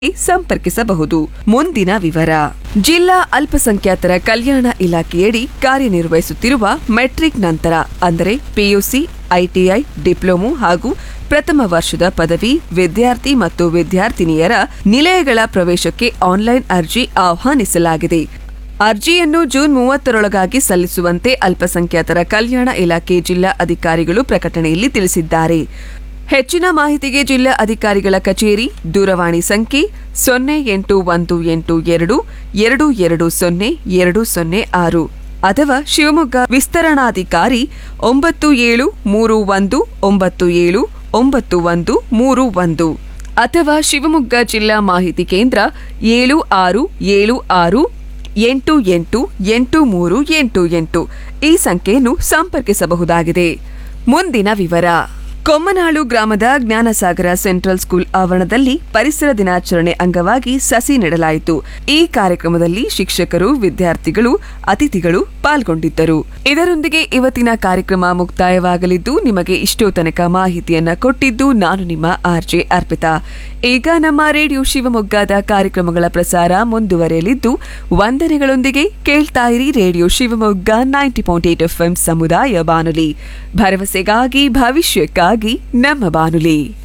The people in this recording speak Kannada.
ಸಂಪರ್ಕಿಸಬಹುದು ಮುಂದಿನ ವಿವರ ಜಿಲ್ಲಾ ಅಲ್ಪಸಂಖ್ಯಾತರ ಕಲ್ಯಾಣ ಇಲಾಖೆಯಡಿ ಕಾರ್ಯನಿರ್ವಹಿಸುತ್ತಿರುವ ಮೆಟ್ರಿಕ್ ನಂತರ ಅಂದರೆ ಪಿಯುಸಿ ಐಟಿಐ ಡಿಪ್ಲೊಮೊ ಹಾಗೂ ಪ್ರಥಮ ವರ್ಷದ ಪದವಿ ವಿದ್ಯಾರ್ಥಿ ಮತ್ತು ವಿದ್ಯಾರ್ಥಿನಿಯರ ನಿಲಯಗಳ ಪ್ರವೇಶಕ್ಕೆ ಆನ್ಲೈನ್ ಅರ್ಜಿ ಆಹ್ವಾನಿಸಲಾಗಿದೆ ಅರ್ಜಿಯನ್ನು ಜೂನ್ ಮೂವತ್ತರೊಳಗಾಗಿ ಸಲ್ಲಿಸುವಂತೆ ಅಲ್ಪಸಂಖ್ಯಾತರ ಕಲ್ಯಾಣ ಇಲಾಖೆ ಜಿಲ್ಲಾ ಅಧಿಕಾರಿಗಳು ಪ್ರಕಟಣೆಯಲ್ಲಿ ತಿಳಿಸಿದ್ದಾರೆ ಹೆಚ್ಚಿನ ಮಾಹಿತಿಗೆ ಜಿಲ್ಲಾ ಅಧಿಕಾರಿಗಳ ಕಚೇರಿ ದೂರವಾಣಿ ಸಂಖ್ಯೆ ಸೊನ್ನೆ ಎಂಟು ಒಂದು ಎಂಟು ಎರಡು ಎರಡು ಎರಡು ಸೊನ್ನೆ ಎರಡು ಸೊನ್ನೆ ಆರು ಅಥವಾ ಶಿವಮೊಗ್ಗ ವಿಸ್ತರಣಾಧಿಕಾರಿ ಒಂಬತ್ತು ಏಳು ಮೂರು ಒಂದು ಒಂಬತ್ತು ಏಳು ಒಂಬತ್ತು ಒಂದು ಮೂರು ಒಂದು ಅಥವಾ ಶಿವಮೊಗ್ಗ ಜಿಲ್ಲಾ ಮಾಹಿತಿ ಕೇಂದ್ರ ಏಳು ಆರು ಏಳು ಆರು ಎಂಟು ಎಂಟು ಎಂಟು ಮೂರು ಎಂಟು ಎಂಟು ಈ ಸಂಖ್ಯೆಯನ್ನು ಸಂಪರ್ಕಿಸಬಹುದಾಗಿದೆ ಮುಂದಿನ ವಿವರ ಕೊಮ್ಮನಾಳು ಗ್ರಾಮದ ಜ್ಞಾನಸಾಗರ ಸೆಂಟ್ರಲ್ ಸ್ಕೂಲ್ ಆವರಣದಲ್ಲಿ ಪರಿಸರ ದಿನಾಚರಣೆ ಅಂಗವಾಗಿ ಸಸಿ ನೆಡಲಾಯಿತು ಈ ಕಾರ್ಯಕ್ರಮದಲ್ಲಿ ಶಿಕ್ಷಕರು ವಿದ್ಯಾರ್ಥಿಗಳು ಅತಿಥಿಗಳು ಪಾಲ್ಗೊಂಡಿದ್ದರು ಇದರೊಂದಿಗೆ ಇವತ್ತಿನ ಕಾರ್ಯಕ್ರಮ ಮುಕ್ತಾಯವಾಗಲಿದ್ದು ನಿಮಗೆ ಇಷ್ಟೋ ತನಕ ಮಾಹಿತಿಯನ್ನ ಕೊಟ್ಟಿದ್ದು ನಾನು ನಿಮ್ಮ ಆರ್ಜೆ ಅರ್ಪಿತಾ ಈಗ ನಮ್ಮ ರೇಡಿಯೋ ಶಿವಮೊಗ್ಗದ ಕಾರ್ಯಕ್ರಮಗಳ ಪ್ರಸಾರ ಮುಂದುವರೆಯಲಿದ್ದು ವಂದನೆಗಳೊಂದಿಗೆ ಕೇಳ್ತಾ ಇರಿ radio Shivamogga ninety point eight F ಸಮುದಾಯ ಬಾನುಲಿ ಭರವಸೆಗಾಗಿ ಭವಿಷ್ಯಕ್ಕಾಗಿ ನಮ್ಮ ಬಾನುಲಿ